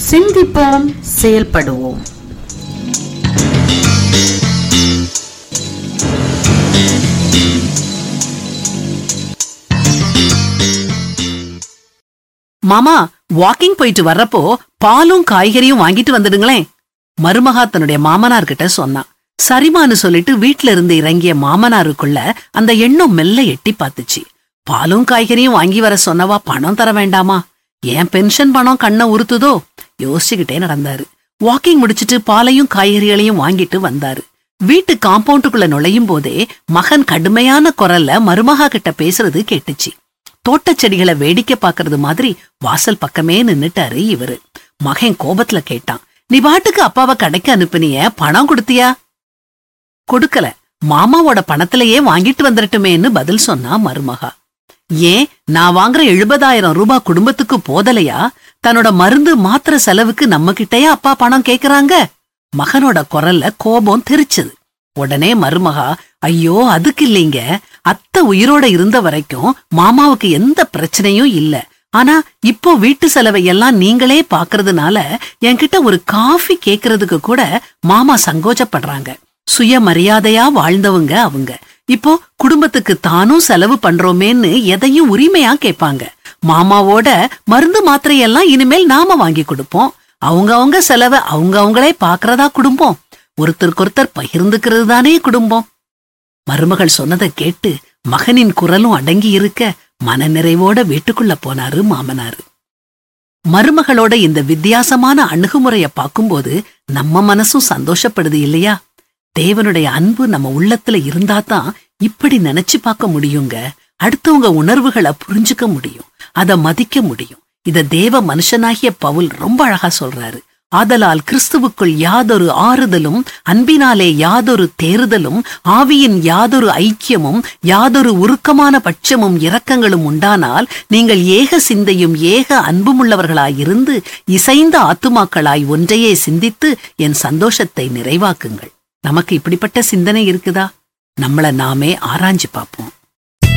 சிந்திப்போம் செயல்படுவோம் மாமா வாக்கிங் போயிட்டு வர்றப்போ பாலும் காய்கறியும் வாங்கிட்டு வந்துடுங்களேன் மருமகா தன்னுடைய மாமனார் கிட்ட சொன்னான் சரிமான்னு சொல்லிட்டு வீட்ல இருந்து இறங்கிய மாமனாருக்குள்ள அந்த எண்ணம் மெல்ல எட்டி பார்த்துச்சு பாலும் காய்கறியும் வாங்கி வர சொன்னவா பணம் தர வேண்டாமா ஏன் பென்ஷன் பணம் கண்ணை உறுத்துதோ யோசிச்சுக்கிட்டே நடந்தாரு வாக்கிங் முடிச்சிட்டு பாலையும் காய்கறிகளையும் வாங்கிட்டு வந்தாரு வீட்டு காம்பவுண்டுக்குள்ள நுழையும் போதே மகன் கடுமையான குரல்ல மருமகா கிட்ட பேசுறது கேட்டுச்சு தோட்டச் செடிகளை வேடிக்கை பாக்குறது மாதிரி வாசல் பக்கமே நின்னுட்டாரு இவரு மகன் கோபத்துல கேட்டான் நீ பாட்டுக்கு அப்பாவை கடைக்கு அனுப்புனிய பணம் கொடுத்தியா கொடுக்கல மாமாவோட பணத்திலேயே வாங்கிட்டு வந்துடட்டுமேன்னு பதில் சொன்னா மருமகா ஏன் நான் வாங்குற எழுபதாயிரம் ரூபாய் குடும்பத்துக்கு போதலையா தன்னோட மருந்து மாத்திர செலவுக்கு நம்ம கிட்டயே அப்பா பணம் கேக்குறாங்க மகனோட குரல்ல கோபம் தெரிச்சது உடனே மருமகா ஐயோ அதுக்கு இல்லைங்க அத்தை உயிரோட இருந்த வரைக்கும் மாமாவுக்கு எந்த பிரச்சனையும் இல்ல ஆனா இப்போ வீட்டு செலவை எல்லாம் நீங்களே பாக்குறதுனால என்கிட்ட ஒரு காஃபி கேக்குறதுக்கு கூட மாமா சங்கோச்சப்படுறாங்க சுயமரியாதையா வாழ்ந்தவங்க அவங்க இப்போ குடும்பத்துக்கு தானும் செலவு பண்றோமேன்னு எதையும் உரிமையா கேட்பாங்க மாமாவோட மருந்து மாத்திரையெல்லாம் இனிமேல் நாம வாங்கி கொடுப்போம் அவங்க அவங்க செலவை அவங்க அவங்களே பாக்குறதா குடும்பம் ஒருத்தருக்கொருத்தர் பகிர்ந்துக்கிறது தானே குடும்பம் மருமகள் சொன்னதை கேட்டு மகனின் குரலும் அடங்கி இருக்க மனநிறைவோட வீட்டுக்குள்ள போனாரு மாமனாரு மருமகளோட இந்த வித்தியாசமான அணுகுமுறைய பார்க்கும்போது நம்ம மனசும் சந்தோஷப்படுது இல்லையா தேவனுடைய அன்பு நம்ம உள்ளத்துல இருந்தாதான் இப்படி நினைச்சு பார்க்க முடியுங்க அடுத்தவங்க உணர்வுகளை புரிஞ்சுக்க முடியும் அத மதிக்க முடியும் இத தேவ மனுஷனாகிய பவுல் ரொம்ப அழகா சொல்றாரு ஆதலால் கிறிஸ்துவுக்குள் யாதொரு ஆறுதலும் அன்பினாலே யாதொரு தேறுதலும் ஆவியின் யாதொரு ஐக்கியமும் யாதொரு உருக்கமான பட்சமும் இரக்கங்களும் உண்டானால் நீங்கள் ஏக சிந்தையும் ஏக அன்புமுள்ளவர்களாயிருந்து இசைந்த ஆத்துமாக்களாய் ஒன்றையே சிந்தித்து என் சந்தோஷத்தை நிறைவாக்குங்கள் நமக்கு இப்படிப்பட்ட சிந்தனை இருக்குதா நம்மள நாமே ஆராய்ஞ்சு பார்ப்போம்